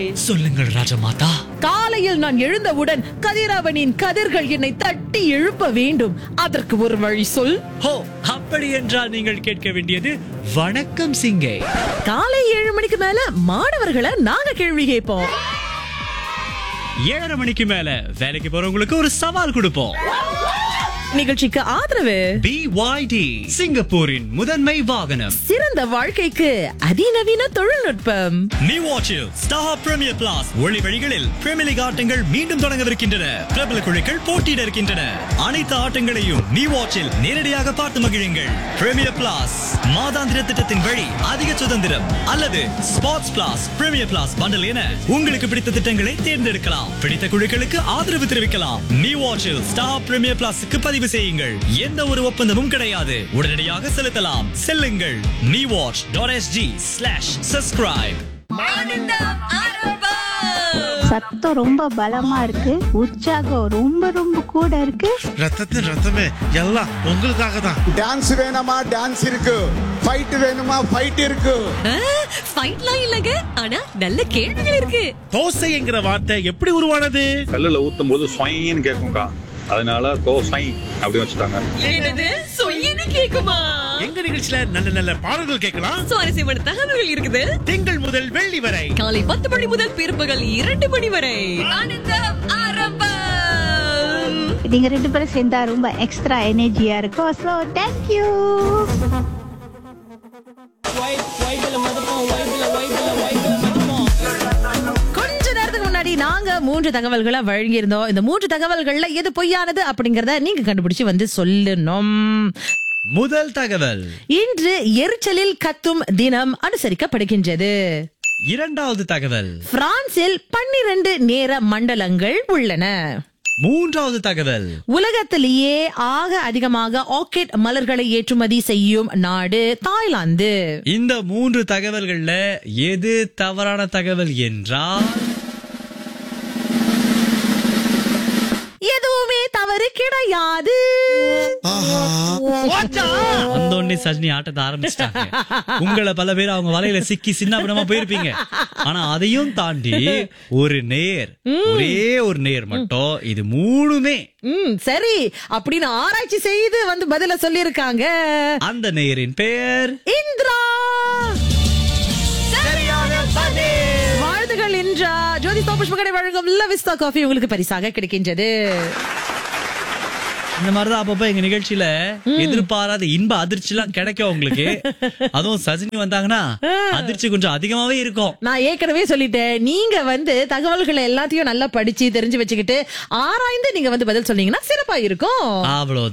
சொல்லுங்கள் ராஜமாதா காலையில் நான் எழுந்தவுடன் கதிரவனின் கதிர்கள் என்னை தட்டி எழுப்ப வேண்டும் அதற்கு ஒரு வழி சொல் ஹோ அப்படி என்றால் நீங்கள் கேட்க வேண்டியது வணக்கம் சிங்கை காலை ஏழு மணிக்கு மேல மாணவர்களை நாங்க கேள்வி கேட்போம் ஏழரை மணிக்கு மேல வேலைக்கு போறவங்களுக்கு ஒரு சவால் கொடுப்போம் நிகழ்ச்சிக்கு ஆதரவு பிஒய்டி சிங்கப்பூரின் முதன்மை வாகனம் சிறந்த வாழ்க்கைக்கு அதிநவீன தொழில்நுட்பம் நீ வாட்சில் ஸ்டார் பிரீமியர் பிளாஸ் ஒளி வழிகளில் பிரீமியர் லீக் ஆட்டங்கள் மீண்டும் தொடங்கவிருக்கின்றன பிரபல குழுக்கள் போட்டியிட இருக்கின்றன அனைத்து ஆட்டங்களையும் நீ வாட்சில் நேரடியாக பார்த்து மகிழுங்கள் பிரீமியர் பிளாஸ் மாதாந்திர திட்டத்தின் வழி அதிக சுதந்திரம் அல்லது sports plus premier plus bundle என உங்களுக்கு பிடித்த திட்டங்களை தேர்ந்தெடுக்கலாம் பிடித்த குழுக்களுக்கு ஆதரவு தெரிவிக்கலாம் நீ வாட்சில் ஸ்டார் பிரீமியர் பிளாஸுக்கு பதிவு செய்யுங்கள் எந்த ஒரு ஒப்பந்தமும் கிடையாது உடனடியாக செலுத்தலாம் செல்லுங்கள் நீ watch dot SG slash subscribe சத்தம் ரொம்ப பலமா இருக்கு உற்சாகம் ரொம்ப ரொம்ப கூட இருக்கு ரத்தத்தின் ரத்தமே எல்லாம் உங்களுக்காக தான் டான்ஸ் வேணுமா டான்ஸ் இருக்கு ஃபைட் வேணுமா ஃபைட் இருக்கு ஃபைட்லாம் இல்லங்க ஆனா நல்ல கேள்விகள் இருக்கு தோசைங்கிற வார்த்தை எப்படி உருவானது கல்லுல ஊத்தும் போது ஸ்வைன்னு கேட்கும்க்கா அதனால கோ ஸ்வை அப்படி வச்சுட்டாங்க என்னது சொய்யன்னு கேக்குமா எங்க நிகழ்ச்சியில நல்ல நல்ல பாடல்கள் கேட்கலாம் சுவாரஸ்யமான தகவல்கள் இருக்குது திங்கள் முதல் வெள்ளி வரை காலை பத்து மணி முதல் பிற்பகல் இரண்டு மணி வரை ஆனந்தம் ஆரம்பம் நீங்க ரெண்டு பேரும் சேர்ந்தா ரொம்ப எக்ஸ்ட்ரா எனர்ஜியா இருக்கும் ஸோ தேங்க்யூ கொஞ்ச நேரத்துக்கு முன்னாடி நாங்க மூன்று தகவல்களை வழங்கியிருந்தோம் இந்த மூன்று தகவல்கள்ல எது பொய்யானது அப்படிங்கறத நீங்க கண்டுபிடிச்சு வந்து சொல்லணும் முதல் தகவல் இன்று எரிச்சலில் கத்தும் தினம் அனுசரிக்கப்படுகின்றது இரண்டாவது தகவல் பிரான்சில் பன்னிரண்டு நேர மண்டலங்கள் உள்ளன மூன்றாவது தகவல் உலகத்திலேயே ஆக அதிகமாக ஆர்கிட் மலர்களை ஏற்றுமதி செய்யும் நாடு தாய்லாந்து இந்த மூன்று தகவல்கள்ல எது தவறான தகவல் என்றால் எதுவுமே தவறு கிடையாது வந்தோடனே சஜினி ஆட்டத்தை ஆரம்பிச்சிட்டாங்க உங்களை பல பேர் அவங்க வலையில சிக்கி சின்ன போயிருப்பீங்க ஆனா அதையும் தாண்டி ஒரு நேர் ஒரே ஒரு நேர் மட்டும் இது மூணுமே ம் சரி அப்படின்னு ஆராய்ச்சி செய்து வந்து பதில சொல்லிருக்காங்க அந்த நேரின் பெயர் இந்திரா வாழ்த்துகள் இன்றா ஜோதி புஷ்பகடை வழங்கும் லவிஸ்தா காஃபி உங்களுக்கு பரிசாக கிடைக்கின்றது இந்த மாதிரிதான் அப்பப்ப எங்க நிகழ்ச்சியில எதிர்பாராத இன்ப அதிர்ச்சி எல்லாம் கிடைக்கும் உங்களுக்கு அதுவும் சஜினி வந்தாங்கன்னா அதிர்ச்சி கொஞ்சம் அதிகமாவே இருக்கும் நான் ஏற்கனவே சொல்லிட்டேன் நீங்க வந்து தகவல்களை எல்லாத்தையும் நல்லா படிச்சு தெரிஞ்சு வச்சுக்கிட்டு ஆராய்ந்து நீங்க வந்து பதில் சொன்னீங்கன்னா சிறப்பா இருக்கும் அவ்வளவு